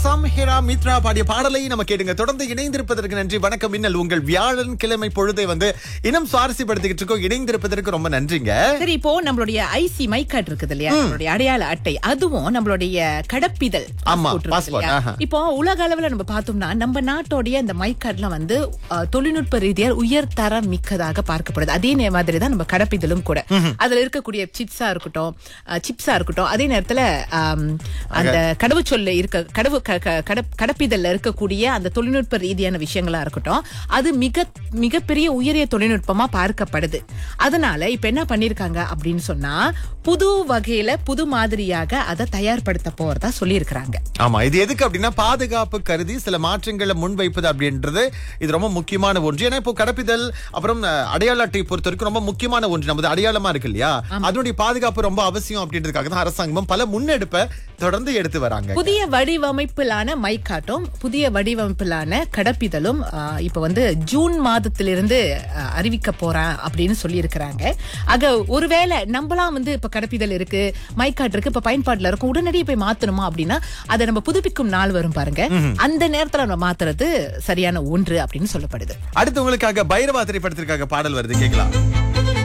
அசாம் ஹிரா மித்ரா பாடிய பாடலை நம்ம கேட்டுங்க தொடர்ந்து இணைந்திருப்பதற்கு நன்றி வணக்கம் மின்னல் உங்கள் வியாழன் கிழமை பொழுதை வந்து இன்னும் சுவாரஸ்யப்படுத்திக்கிட்டு இருக்கோம் இணைந்திருப்பதற்கு ரொம்ப நன்றிங்க சரி இப்போ நம்மளுடைய ஐசி மை கார்டு இருக்குது இல்லையா நம்மளுடைய அடையாள அட்டை அதுவும் நம்மளுடைய கடப்பிதழ் ஆமா, passport இருக்குது passport, இல்லையா? ஆஹா. இப்போ உலக அளவுல நம்ம பார்த்தோம்னா நம்ம நாட்டோடைய இந்த மை கார்டுல வந்து அஹ், தொழில்நுட்ப ரீதியாக உயர் தரம் மிக்கதாக பார்க்கப்படுது அதே நே- மாதிரி தான் நம்ம கடப்பிதழும் கூட அதுல இருக்கக்கூடிய சிப்ஸா இருக்கட்டும் சிப்ஸா இருக்கட்டும் அதே நேரத்துல ஆம், அந்த கடவுச்சொல்ல இருக்க கடவு க- க- கடப்- கடப்பிதழ்ல இருக்கக்கூடிய அந்த தொழில்நுட்ப ரீதியான விஷயங்களா இருக்கட்டும் அது மிக மிகப்பெரிய உயரிய தொழில்நுட்பமா பார்க்கப்படுது அதனால இப்ப என்ன பண்ணிருக்காங்க அப்படின்னு சொன்னா புது வகையில புது மாதிரியாக அதை தயார்படுத்த போறதா சொல்லியிருக்கிறாங்க ஆமா இது எதுக்கு அப்படின்னா பாதுகாப்பு கருதி சில மாற்றங்களை முன்வைப்பது அப்படின்றது இது ரொம்ப முக்கியமான ஒன்று ஏன்னா இப்போ கடப்பிதழ் அப்புறம் அஹ், அடையாள அட்டை பொறுத்த வரைக்கும் ரொம்ப முக்கியமான ஒன்று நமது அடையாளமா இருக்கு இல்லையா அதனுடைய பாதுகாப்பு ரொம்ப அவசியம் அப்படின்றதுக்காக தான் அரசாங்கமும் பல முன்னெடுப்பை தொடர்ந்து எடுத்து வராங்க புதிய வடிவமைப்பிலான மைக்காட்டும் புதிய வடிவமைப்பிலான கடப்பிதழும் ஆ, இப்ப வந்து ஜூன் மாதத்திலிருந்து ஆ, அறிவிக்க போறேன் அப்படின்னு சொல்லி இருக்கிறாங்க ஆக ஒருவேளை நம்மளாம் வந்து இப்ப கடப்பிதழ் இருக்கு மைக்காட் இருக்கு இப்ப பயன்பாட்டுல இருக்கும் உடனடியே போய் மாத்தணுமா அப்படின்னா அதை நம்ம புதுப்பிக்கும் நாள் வரும் பாருங்க அந்த நேரத்துல நம்ம மாத்துறது சரியான ஒன்று அப்படின்னு சொல்லப்படுது அடுத்து உங்களுக்காக பைரவா திரைப்படத்திற்காக பாடல் வருது கேட்கலாம்